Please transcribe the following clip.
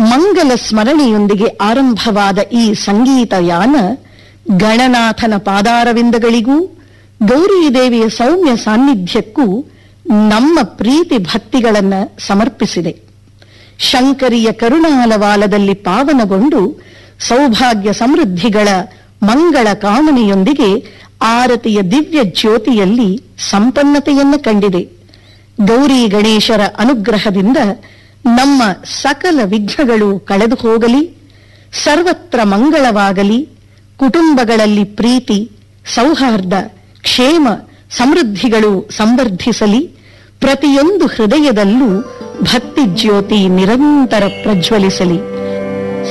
ಮಂಗಲ ಸ್ಮರಣೆಯೊಂದಿಗೆ ಆರಂಭವಾದ ಈ ಸಂಗೀತ ಯಾನ ಗಣನಾಥನ ಪಾದಾರವಿಂದಗಳಿಗೂ ಗೌರೀದೇವಿಯ ಸೌಮ್ಯ ಸಾನ್ನಿಧ್ಯಕ್ಕೂ ನಮ್ಮ ಪ್ರೀತಿ ಭಕ್ತಿಗಳನ್ನ ಸಮರ್ಪಿಸಿದೆ ಶಂಕರಿಯ ಕರುಣಾಲವಾಲದಲ್ಲಿ ಪಾವನಗೊಂಡು ಸೌಭಾಗ್ಯ ಸಮೃದ್ಧಿಗಳ ಮಂಗಳ ಕಾಮನೆಯೊಂದಿಗೆ ಆರತಿಯ ದಿವ್ಯ ಜ್ಯೋತಿಯಲ್ಲಿ ಸಂಪನ್ನತೆಯನ್ನು ಕಂಡಿದೆ ಗೌರಿ ಗಣೇಶರ ಅನುಗ್ರಹದಿಂದ ನಮ್ಮ ಸಕಲ ವಿಘ್ನಗಳು ಕಳೆದು ಹೋಗಲಿ ಸರ್ವತ್ರ ಮಂಗಳವಾಗಲಿ ಕುಟುಂಬಗಳಲ್ಲಿ ಪ್ರೀತಿ ಸೌಹಾರ್ದ ಕ್ಷೇಮ ಸಮೃದ್ಧಿಗಳು ಸಂವರ್ಧಿಸಲಿ ಪ್ರತಿಯೊಂದು ಹೃದಯದಲ್ಲೂ ಭಕ್ತಿ ಜ್ಯೋತಿ ನಿರಂತರ ಪ್ರಜ್ವಲಿಸಲಿ